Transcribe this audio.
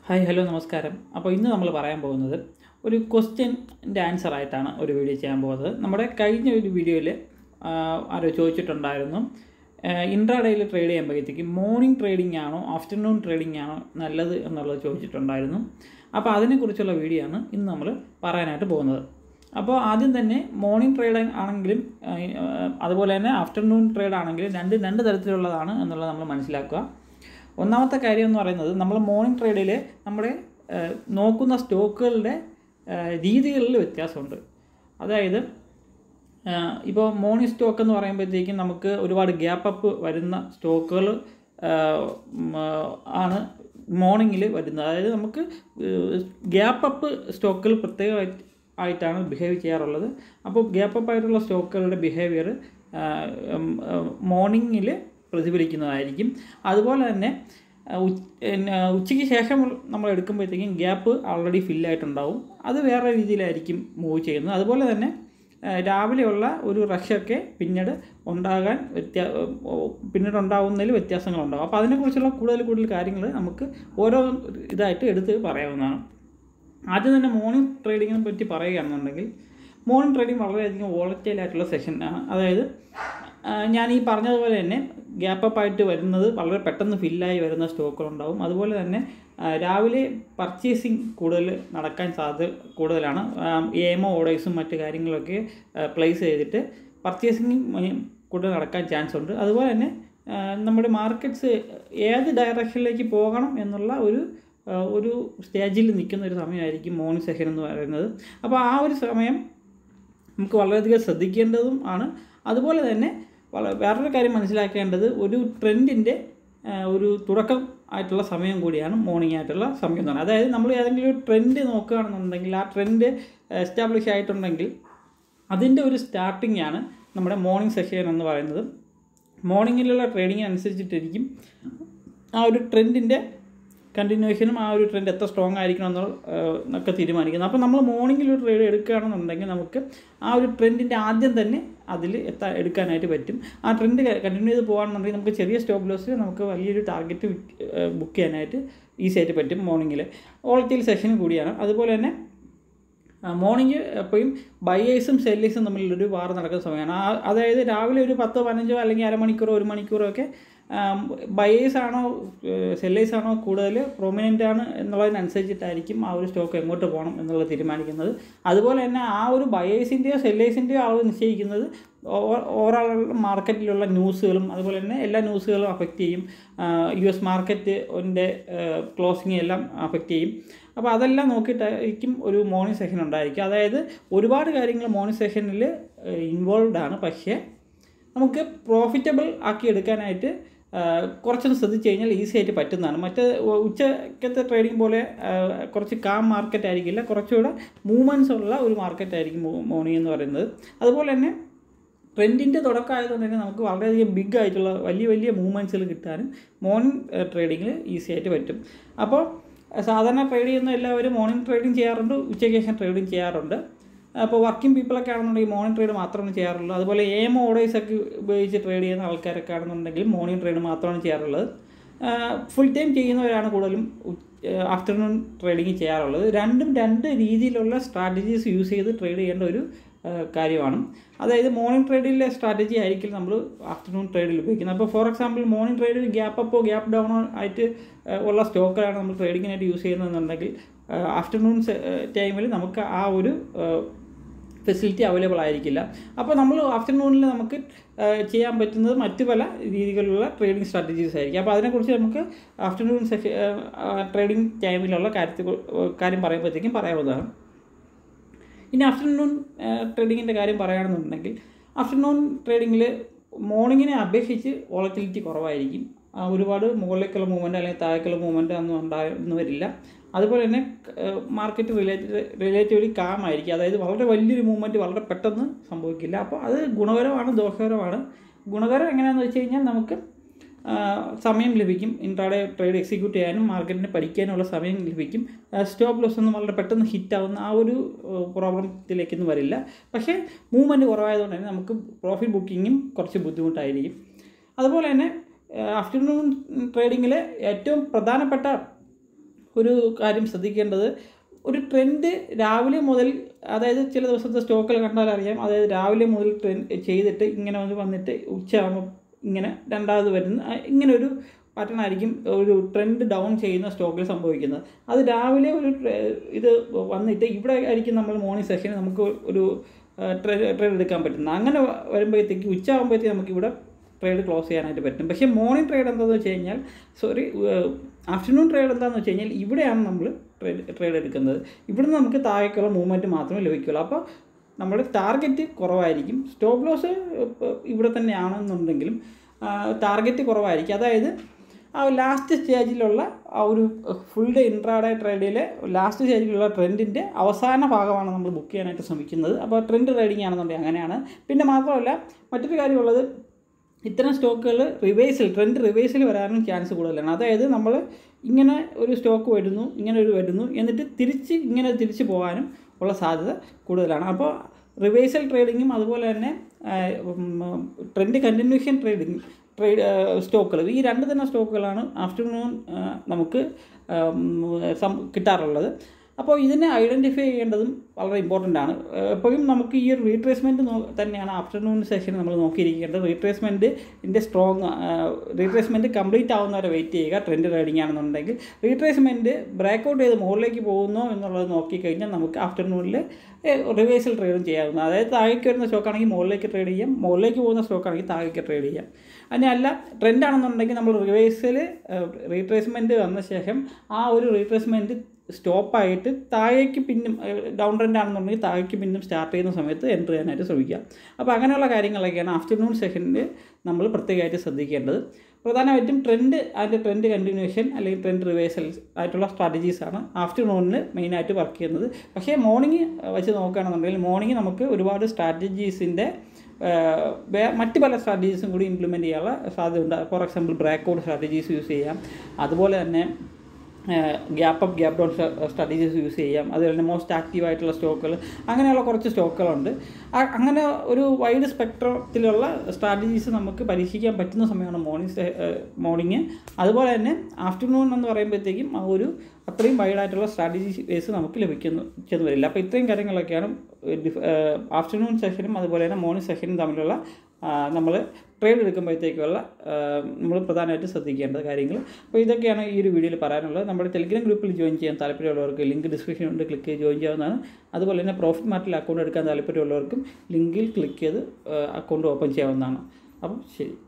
hi hello നമസ്കാരം അപ്പോൾ ഇന്ന് നമ്മൾ പറയാൻ പോകുന്നത് ഒരു ക്വസ്റ്റ്യൻ്റെ ആൻസർ ആയിട്ടാണ് ഒരു വീഡിയോ ചെയ്യാൻ പോകുന്നത് നമ്മുടെ കഴിഞ്ഞ ഒരു വീഡിയോയിൽ ആരോ ചോദിച്ചിട്ടുണ്ടായിരുന്നു ഇൻട്രാഡേയിൽ ട്രേഡ് ചെയ്യുമ്പോഴത്തേക്ക് മോർണിംഗ് ട്രേഡിംഗ് ആണോ ആഫ്റ്റർനൂൺ ട്രേഡിംഗ് ആണോ നല്ലത് എന്നുള്ളത് ചോദിച്ചിട്ടുണ്ടായിരുന്നു അപ്പോൾ അതിനെക്കുറിച്ചുള്ള വീഡിയോ ആണ് ഇന്ന് നമ്മൾ പറയാനായിട്ട് പോകുന്നത് അപ്പോൾ ആദ്യം തന്നെ മോർണിംഗ് ട്രേഡ് ആണെങ്കിലും ആ, അതുപോലെ തന്നെ ആഫ്റ്റർനൂൺ ട്രേഡ് ആണെങ്കിലും രണ്ട് രണ്ട് തരത്തിലുള്ളതാണ് എന്നുള്ളത് നമ്മൾ മനസ്സിലാക്കുക ഒന്നാമത്തെ കാര്യം എന്ന് പറയുന്നത് നമ്മൾ മോർണിംഗ് ട്രേഡിൽ നമ്മുടെ ആ, നോക്കുന്ന സ്റ്റോക്കുകളുടെ ആ, രീതികളിൽ വ്യത്യാസമുണ്ട് അതായത് ഇപ്പോൾ മോർണിംഗ് സ്റ്റോക്ക് എന്ന് പറയുമ്പോഴത്തേക്കും നമുക്ക് ഒരുപാട് ഗ്യാപ്പ് അപ്പ് വരുന്ന സ്റ്റോക്കുകൾ ആണ് മോർണിംഗിൽ വരുന്നത് അതായത് നമുക്ക് ഗ്യാപ്പ് അപ്പ് സ്റ്റോക്കുകൾ പ്രത്യേകമായിട്ട് ആയിട്ടാണ് ബിഹേവ് ചെയ്യാറുള്ളത് അപ്പോൾ ഗ്യാപ്പ് അപ്പ് ആയിട്ടുള്ള സ്റ്റോക്കുകളുടെ ബിഹേവിയർ മോർണിംഗിൽ പ്രതിഫലിക്കുന്നതായിരിക്കും അതുപോലെ തന്നെ ആ, ഉ- പിന്നെ ഉച്ചയ്ക്ക് ശേഷം നമ്മൾ എടുക്കുമ്പോഴത്തേക്കും ഗ്യാപ്പ് ഓൾറെഡി ഫില്ലായിട്ടുണ്ടാവും അത് വേറെ രീതിയിലായിരിക്കും മൂവ് ചെയ്യുന്നത് അതുപോലെ തന്നെ ആ, രാവിലെയുള്ള ഒരു റഷൊക്കെ പിന്നീട് ഉണ്ടാകാൻ വ്യത്യാ ഓ, പിന്നീട് ഉണ്ടാകുന്നതിൽ വ്യത്യാസങ്ങളുണ്ടാകും അപ്പോൾ അതിനെക്കുറിച്ചുള്ള കൂടുതൽ കൂടുതൽ കാര്യങ്ങൾ നമുക്ക് ഓരോ ഇതായിട്ട് എടുത്ത് പറയാവുന്നതാണ് ആദ്യം തന്നെ മോർണിംഗ് ട്രേഡിങ്ങിനെ പറ്റി പറയുകയാണെന്നുണ്ടെങ്കിൽ മോർണിംഗ് ട്രേഡിംഗ് വളരെയധികം വോളറ്റൈൽ ആയിട്ടുള്ള സെഷനാണ് അതായത് ആ, ഞാൻ ഈ പറഞ്ഞതുപോലെ തന്നെ ഗ്യാപ്പ് അപ്പ് ആയിട്ട് വരുന്നത് വളരെ പെട്ടെന്ന് ഫില്ലായി വരുന്ന സ്റ്റോക്കുകളുണ്ടാവും അതുപോലെ തന്നെ ആ, രാവിലെ പർച്ചേസിങ് കൂടുതൽ നടക്കാൻ സാധ്യത കൂടുതലാണ് എമോ ഓർഡേഴ്സും മറ്റു കാര്യങ്ങളൊക്കെ പ്ലേസ് ചെയ്തിട്ട് പർച്ചേസിങ് കൂടുതൽ നടക്കാൻ ചാൻസ് ഉണ്ട് അതുപോലെ തന്നെ ആ, നമ്മുടെ മാർക്കറ്റ്സ് ഏത് ഡയറക്ഷനിലേക്ക് പോകണം എന്നുള്ള ഒരു ആ, ഒരു സ്റ്റേജിൽ നിൽക്കുന്ന ഒരു സമയമായിരിക്കും മോർണിംഗ് സെഷൻ എന്ന് പറയുന്നത് അപ്പോൾ ആ ഒരു സമയം നമുക്ക് വളരെയധികം ശ്രദ്ധിക്കേണ്ടതും ആണ് അതുപോലെ തന്നെ വള വേറൊരു കാര്യം മനസ്സിലാക്കേണ്ടത് ഒരു ട്രെൻഡിൻ്റെ ഒരു തുടക്കം ആയിട്ടുള്ള സമയം കൂടിയാണ് മോർണിംഗ് ആയിട്ടുള്ള സമയം എന്ന് പറയുന്നത് അതായത് നമ്മൾ ഏതെങ്കിലും ഒരു ട്രെൻഡ് നോക്കുകയാണെന്നുണ്ടെങ്കിൽ ആ ട്രെൻഡ് എസ്റ്റാബ്ലിഷ് ആയിട്ടുണ്ടെങ്കിൽ അതിൻ്റെ ഒരു സ്റ്റാർട്ടിംഗ് ആണ് നമ്മുടെ മോർണിംഗ് സെഷൻ എന്ന് പറയുന്നത് മോർണിംഗിലുള്ള ട്രേഡിംഗ് അനുസരിച്ചിട്ടിരിക്കും ആ ഒരു ട്രെൻഡിൻ്റെ കണ്ടിന്യൂഷനും ആ ഒരു ട്രെൻഡ് എത്ര സ്ട്രോങ് ആയിരിക്കണം എന്നുള്ള ഏഹ്, എന്നൊക്കെ തീരുമാനിക്കുന്നത് അപ്പോൾ നമ്മൾ മോർണിംഗിൽ ഒരു ട്രേഡ് എടുക്കുകയാണെന്നുണ്ടെങ്കിൽ നമുക്ക് ആ ഒരു ട്രെൻഡിൻ്റെ ആദ്യം തന്നെ അതിൽ എത്താൻ എടുക്കാനായിട്ട് പറ്റും ആ ട്രെൻഡ് കണ്ടിന്യൂ ചെയ്ത് പോകുകയാണെന്നുണ്ടെങ്കിൽ നമുക്ക് ചെറിയ സ്റ്റോപ്പ് ലോസിൽ നമുക്ക് വലിയൊരു ടാർഗറ്റ് ബുക്ക് ചെയ്യാനായിട്ട് ഈസി ആയിട്ട് പറ്റും മോർണിംഗിൽ ഓളത്തിൽ സെഷൻ കൂടിയാണ് അതുപോലെ തന്നെ മോർണിംഗ് എപ്പോഴും ബയേഴ്സും സെല്ലേഴ്സും തമ്മിലൊരു വാർ നടക്കുന്ന സമയമാണ് ആ അതായത് രാവിലെ ഒരു പത്തോ പതിനഞ്ചോ അല്ലെങ്കിൽ അരമണിക്കൂറോ ഒരു മണിക്കൂറോ ഒക്കെ ബയേഴ്സ് ആണോ സെല്ലേഴ്സ് ആണോ കൂടുതൽ പ്രൊമിനൻ്റ് ആണ് എന്നുള്ളതിനനുസരിച്ചിട്ടായിരിക്കും ആ ഒരു സ്റ്റോക്ക് എങ്ങോട്ട് പോകണം എന്നുള്ളത് തീരുമാനിക്കുന്നത് അതുപോലെ തന്നെ ആ ഒരു ബയേഴ്സിൻ്റെയോ സെല്ലേഴ്സിൻ്റെയോ അളവ് നിശ്ചയിക്കുന്നത് ഓവറോൾ മാർക്കറ്റിലുള്ള ന്യൂസുകളും അതുപോലെ തന്നെ എല്ലാ ന്യൂസുകളും അഫക്റ്റ് ചെയ്യും യു എസ് മാർക്കറ്റിൻ്റെ ക്ലോസിങ് എല്ലാം അഫക്റ്റ് ചെയ്യും അപ്പോൾ അതെല്ലാം നോക്കിയിട്ടായിരിക്കും ഒരു മോർണിംഗ് സെഷൻ ഉണ്ടായിരിക്കും അതായത് ഒരുപാട് കാര്യങ്ങൾ മോർണിംഗ് സെഷനിൽ ഇൻവോൾവ് ആണ് പക്ഷേ നമുക്ക് പ്രോഫിറ്റബിൾ ആക്കി എടുക്കാനായിട്ട് ആ, കുറച്ചൊന്ന് ശ്രദ്ധിച്ചു കഴിഞ്ഞാൽ ഈസി ആയിട്ട് പറ്റുന്നതാണ് മറ്റേ ഉ- ഉച്ചക്കത്തെ ട്രേഡിംഗ് പോലെ ആ, കുറച്ച് കാം മാർക്കറ്റ് ആയിരിക്കില്ല കുറച്ചുകൂടെ മൂവ്മെൻറ്റ്സ് ഉള്ള ഒരു മാർക്കറ്റ് ആയിരിക്കും മോർണിംഗ് എന്ന് പറയുന്നത് അതുപോലെ തന്നെ ട്രെൻഡിൻ്റെ തുടക്കമായതുകൊണ്ട് തന്നെ നമുക്ക് വളരെയധികം ബിഗ് ആയിട്ടുള്ള വലിയ വലിയ മൂവ്മെൻറ്റ്സുകൾ കിട്ടാനും മോർണിംഗ് ട്രേഡിങ്ങിൽ ഈസി ആയിട്ട് പറ്റും അപ്പോൾ സാധാരണ ട്രേഡ് ചെയ്യുന്ന എല്ലാവരും മോർണിംഗ് ട്രേഡിംഗ് ചെയ്യാറുണ്ട് ഉച്ചയ്ക്ക് ശേഷം ട്രേഡിംഗ് ചെയ്യാറുണ്ട് അപ്പോൾ വർക്കിംഗ് പീപ്പിളൊക്കെ ആണെന്നുണ്ടെങ്കിൽ മോർണിംഗ് ട്രേഡ് മാത്രമാണ് ചെയ്യാറുള്ളൂ അതുപോലെ എം ഓർഡേഴ്സ് ഒക്കെ ഉപയോഗിച്ച് ട്രേഡ് ചെയ്യുന്ന ആൾക്കാരൊക്കെ ആണെന്നുണ്ടെങ്കിൽ മോർണിംഗ് ട്രേഡ് മാത്രമാണ് ചെയ്യാറുള്ളത് ഫുൾ ടൈം ചെയ്യുന്നവരാണ് കൂടുതലും ആഫ്റ്റർനൂൺ ട്രേഡിങ് ചെയ്യാറുള്ളത് രണ്ടും രണ്ട് രീതിയിലുള്ള സ്ട്രാറ്റജീസ് യൂസ് ചെയ്ത് ട്രേഡ് ചെയ്യേണ്ട ഒരു ആ, കാര്യമാണ് അതായത് മോർണിംഗ് ട്രേഡിലെ സ്ട്രാറ്റജി ആയിരിക്കും നമ്മൾ ആഫ്റ്റർനൂൺ ട്രേഡിൽ ഉപയോഗിക്കുന്നത് അപ്പോൾ ഫോർ എക്സാമ്പിൾ മോർണിംഗ് ട്രേഡിൽ ഗ്യാപ്പ് അപ്പോ ഗ്യാപ്പ് ഡൗണോ ആയിട്ട് ആ, ഉള്ള സ്റ്റോക്കുകളാണ് നമ്മൾ ട്രേഡിങ്ങിനായിട്ട് യൂസ് ചെയ്യുന്നതെന്നുണ്ടെങ്കിൽ ആഫ്റ്റർനൂൺ ടൈമിൽ നമുക്ക് ആ ഒരു ഫെസിലിറ്റി അവൈലബിൾ ആയിരിക്കില്ല അപ്പോൾ നമ്മൾ ആഫ്റ്റർനൂണിൽ നമുക്ക് ആ, ചെയ്യാൻ പറ്റുന്നത് മറ്റു പല രീതികളിലുള്ള ട്രേഡിംഗ് സ്ട്രാറ്റജീസ് ആയിരിക്കും അപ്പോൾ അതിനെക്കുറിച്ച് നമുക്ക് ആഫ്റ്റർനൂൺ സെഷൻ ട്രേഡിംഗ് ടൈമിലുള്ള കാര്യത്തെ കാര്യം പറയുമ്പോഴത്തേക്കും പറയാവുന്നതാണ് ഇനി ആഫ്റ്റർനൂൺ ട്രേഡിങ്ങിൻ്റെ കാര്യം പറയുകയാണെന്നുണ്ടെങ്കിൽ ആഫ്റ്റർനൂൺ ട്രേഡിങ്ങിൽ മോർണിംഗിനെ അപേക്ഷിച്ച് വോളറ്റിലിറ്റി കുറവായിരിക്കും ആ, ഒരുപാട് മുകളിലേക്കുള്ള മൂവ്മെൻറ്റ് അല്ലെങ്കിൽ താഴേക്കുള്ള മൂവ്മെൻറ്റ് ഒന്നും ഉണ്ടാകുന്നു വരില്ല അതുപോലെ തന്നെ മാർക്കറ്റ് റിലേറ്റഡ് റിലേറ്റീവ്ലി കാം ആയിരിക്കും അതായത് വളരെ വലിയൊരു മൂവ്മെൻറ്റ് വളരെ പെട്ടെന്ന് സംഭവിക്കില്ല അപ്പോൾ അത് ഗുണകരമാണ് ദോഷകരമാണ് ഗുണകരം എങ്ങനെയാണെന്ന് വെച്ച് കഴിഞ്ഞാൽ നമുക്ക് ആ, സമയം ലഭിക്കും ഇൻട്രാഡേ ട്രേഡ് എക്സിക്യൂട്ട് ചെയ്യാനും മാർക്കറ്റിനെ പഠിക്കാനുള്ള സമയം ലഭിക്കും സ്റ്റോപ്പ് ലോസ് ഒന്നും വളരെ പെട്ടെന്ന് ഹിറ്റ് ആവുന്ന ആ ഒരു പ്രോബ്ലത്തിലേക്കൊന്നും വരില്ല പക്ഷേ മൂവ്മെൻറ്റ് കുറവായതുകൊണ്ട് തന്നെ നമുക്ക് പ്രോഫിറ്റ് ബുക്കിങ്ങും കുറച്ച് ബുദ്ധിമുട്ടായിരിക്കും അതുപോലെ തന്നെ ആഫ്റ്റർനൂൺ ട്രേഡിങ്ങിൽ ഏറ്റവും പ്രധാനപ്പെട്ട ഒരു കാര്യം ശ്രദ്ധിക്കേണ്ടത് ഒരു ട്രെൻഡ് രാവിലെ മുതൽ അതായത് ചില ദിവസത്തെ സ്റ്റോക്കിൽ കണ്ടാൽ അറിയാം അതായത് രാവിലെ മുതൽ ട്രെൻഡ് ചെയ്തിട്ട് ഇങ്ങനെ വന്ന് വന്നിട്ട് ഉച്ചയാകുമ്പോൾ ഇങ്ങനെ രണ്ടാമത് വരുന്ന ആ, ഇങ്ങനെ ഒരു പാറ്റേൺ ആയിരിക്കും ഒരു ട്രെൻഡ് ഡൗൺ ചെയ്യുന്ന സ്റ്റോക്കിൽ സംഭവിക്കുന്നത് അത് രാവിലെ ഒരു ട്രെ- ഇത് വന്നിട്ട് ഇവിടെ ആയിരിക്കും നമ്മൾ മോർണിംഗ് സെഷനിൽ നമുക്ക് ഒരു ട്രേഡ് ട്രേഡ് എടുക്കാൻ പറ്റുന്നത് അങ്ങനെ വരുമ്പോഴത്തേക്ക് ഉച്ച ആകുമ്പോഴത്തേക്ക് നമുക്ക് ഇവിടെ ട്രേഡ് ക്ലോസ് ചെയ്യാനായിട്ട് പറ്റും പക്ഷേ മോർണിംഗ് ട്രേഡ് എന്താണെന്ന് വെച്ച് കഴിഞ്ഞാൽ സോറി ആഫ്റ്റർനൂൺ ട്രേഡ് എന്താണെന്ന് വെച്ച് കഴിഞ്ഞാൽ ഇവിടെയാണ് നമ്മൾ ട്രേഡ് ട്രേഡ് എടുക്കുന്നത് ഇവിടുന്ന് നമുക്ക് താഴേക്കുള്ള മൂവ്മെൻറ്റ് മാത്രമേ ലഭിക്കുള്ളൂ അപ്പോൾ നമ്മുടെ ടാർഗറ്റ് കുറവായിരിക്കും സ്റ്റോപ്പ് ലോസ് ഇവിടെ തന്നെയാണെന്നുണ്ടെങ്കിലും ടാർഗറ്റ് കുറവായിരിക്കും അതായത് ആ ലാസ്റ്റ് സ്റ്റേജിലുള്ള ആ ഒരു ഫുൾ ഡേ ഇൻട്രാഡേ ട്രേഡിലെ ലാസ്റ്റ് സ്റ്റേജിലുള്ള ട്രെൻഡിൻ്റെ അവസാന ഭാഗമാണ് നമ്മൾ ബുക്ക് ചെയ്യാനായിട്ട് ശ്രമിക്കുന്നത് അപ്പോൾ ട്രെൻഡ് ട്രേഡിംഗ് ആണെന്നുണ്ടെങ്കിൽ അങ്ങനെയാണ് പിന്നെ മാത്രമല്ല മറ്റൊരു കാര്യമുള്ളത് ഇത്തരം സ്റ്റോക്കുകൾ റിവേഴ്സിൽ ട്രെൻഡ് റിവേഴ്സിൽ വരാനും ചാൻസ് കൂടുതലാണ് അതായത് നമ്മൾ ഇങ്ങനെ ഒരു സ്റ്റോക്ക് വരുന്നു ഇങ്ങനെ ഒരു വരുന്നു എന്നിട്ട് തിരിച്ച് ഇങ്ങനെ തിരിച്ച് പോകാനും ഉള്ള സാധ്യത കൂടുതലാണ് അപ്പോൾ റിവേഴ്സൽ ട്രേഡിങ്ങും അതുപോലെ തന്നെ ട്രെൻഡ് കണ്ടിന്യൂഷൻ ട്രേഡിങ് ട്രേഡ് സ്റ്റോക്കുകൾ ഈ രണ്ട് തന്നെ സ്റ്റോക്കുകളാണ് ആഫ്റ്റർനൂൺ നമുക്ക് ഉം, സം- കിട്ടാറുള്ളത് അപ്പോൾ ഇതിനെ ഐഡൻറ്റിഫൈ ചെയ്യേണ്ടതും വളരെ ഇമ്പോർട്ടൻ്റ് ആണ് ഏഹ് എപ്പോഴും നമുക്ക് ഈ ഒരു റീട്രേസ്മെൻറ്റ് തന്നെയാണ് ആഫ്റ്റർനൂൺ സെഷൻ നമ്മൾ നോക്കിയിരിക്കേണ്ടത് റീട്രേസ്മെൻറ്റിൻ്റെ സ്ട്രോങ് റീട്രേസ്മെൻറ്റ് കംപ്ലീറ്റ് ആവുന്നവരെ വെയിറ്റ് ചെയ്യുക ട്രെൻഡ് റൈഡിംഗ് ആണെന്നുണ്ടെങ്കിൽ റീട്രേസ്മെൻറ്റ് ബ്രേക്കൗട്ട് ചെയ്ത് മുകളിലേക്ക് പോകുന്നോ എന്നുള്ളത് നോക്കിക്കഴിഞ്ഞാൽ നമുക്ക് ആഫ്റ്റർനൂണിൽ റിവേഴ്സൽ ട്രേഡും ചെയ്യാവുന്ന അതായത് താഴേക്ക് വരുന്ന സ്റ്റോക്കാണെങ്കിൽ മുകളിലേക്ക് ട്രേഡ് ചെയ്യാം മുകളിലേക്ക് പോകുന്ന സ്റ്റോക്കാണെങ്കിൽ താഴേക്ക് ട്രേഡ് ചെയ്യാം അതിനല്ല ട്രെൻഡ് ആണെന്നുണ്ടെങ്കിൽ നമ്മൾ റിവേഴ്സിൽ റീട്രേസ്മെൻറ്റ് വന്ന ശേഷം ആ ഒരു റീട്രേസ്മെൻറ്റ് സ്റ്റോപ്പായിട്ട് താഴേക്ക് പിന്നും ഡൗൺ ട്രെൻഡ് ആണെന്നുണ്ടെങ്കിൽ താഴേക്ക് പിന്നും സ്റ്റാർട്ട് ചെയ്യുന്ന സമയത്ത് എൻ്റർ ചെയ്യാനായിട്ട് ശ്രമിക്കുക അപ്പോൾ അങ്ങനെയുള്ള കാര്യങ്ങളൊക്കെയാണ് ആഫ്റ്റർനൂൺ സെഷനിൽ നമ്മൾ പ്രത്യേകമായിട്ട് ശ്രദ്ധിക്കേണ്ടത് പ്രധാനമായിട്ടും ട്രെൻഡ് അതിൻ്റെ ട്രെൻഡ് കണ്ടിന്യൂഷൻ അല്ലെങ്കിൽ ട്രെൻഡ് റിവേഴ്സൽ ആയിട്ടുള്ള സ്ട്രാറ്റജീസാണ് ആഫ്റ്റർനൂണിൽ മെയിനായിട്ട് വർക്ക് ചെയ്യുന്നത് പക്ഷേ മോർണിംഗ് വെച്ച് നോക്കുകയാണെന്നുണ്ടെങ്കിൽ മോർണിംഗ് നമുക്ക് ഒരുപാട് സ്ട്രാറ്റജീസിൻ്റെ മറ്റ് പല സ്ട്രാറ്റജീസും കൂടി ഇംപ്ലിമെൻറ്റ് ചെയ്യാനുള്ള സാധ്യതയുണ്ട് for example breakout strategies use ചെയ്യാം അതുപോലെ തന്നെ gap up gap down strategies use ചെയ്യാം അതുപോലെ തന്നെ മോസ്റ്റ് ആക്റ്റീവ് ആയിട്ടുള്ള സ്റ്റോക്കുകൾ അങ്ങനെയുള്ള കുറച്ച് സ്റ്റോക്കുകളുണ്ട് ആ- അങ്ങനെ ഒരു വൈഡ് സ്പെക്ട്രത്തിലുള്ള സ്ട്രാറ്റജീസ് നമുക്ക് പരീക്ഷിക്കാൻ പറ്റുന്ന സമയമാണ് മോർണിംഗ് മോർണിംഗ് അതുപോലെ തന്നെ ആഫ്റ്റർനൂൺ എന്ന് പറയുമ്പോഴത്തേക്കും ആ ഒരു അത്രയും വൈഡായിട്ടുള്ള സ്ട്രാറ്റജി ബേസ് നമുക്ക് ലഭിക്കുന്നു ചെന്ന് വരില്ല അപ്പോൾ ഇത്രയും കാര്യങ്ങളൊക്കെയാണ് ആഫ്റ്റർനൂൺ സെഷനും അതുപോലെ തന്നെ മോർണിംഗ് സെഷനും തമ്മിലുള്ള നമ്മൾ ട്രേഡ് എടുക്കുമ്പോഴത്തേക്കുള്ള നമ്മൾ പ്രധാനമായിട്ട് ശ്രദ്ധിക്കേണ്ട കാര്യങ്ങൾ അപ്പോൾ ഇതൊക്കെയാണ് ഈ ഒരു വീഡിയോയിൽ പറയാനുള്ളത് നമ്മുടെ ടെലിഗ്രാം ഗ്രൂപ്പിൽ ജോയിൻ ചെയ്യാൻ താല്പര്യമുള്ളവർക്ക് ലിങ്ക് ഡിസ്ക്രിപ്ഷൻ ഉണ്ട് ക്ലിക്ക് ചെയ്ത് ജോയിൻ ചെയ്യാവുന്നതാണ് അതുപോലെ തന്നെ പ്രോഫിറ്റ് മാർട്ടിൽ അക്കൗണ്ട് എടുക്കാൻ താല്പര്യമുള്ളവർക്കും ലിങ്കിൽ ക്ലിക്ക് ചെയ്ത് അക്കൗണ്ട് ഓപ്പൺ ചെയ്യാവുന്നതാണ് അപ്പം ശരി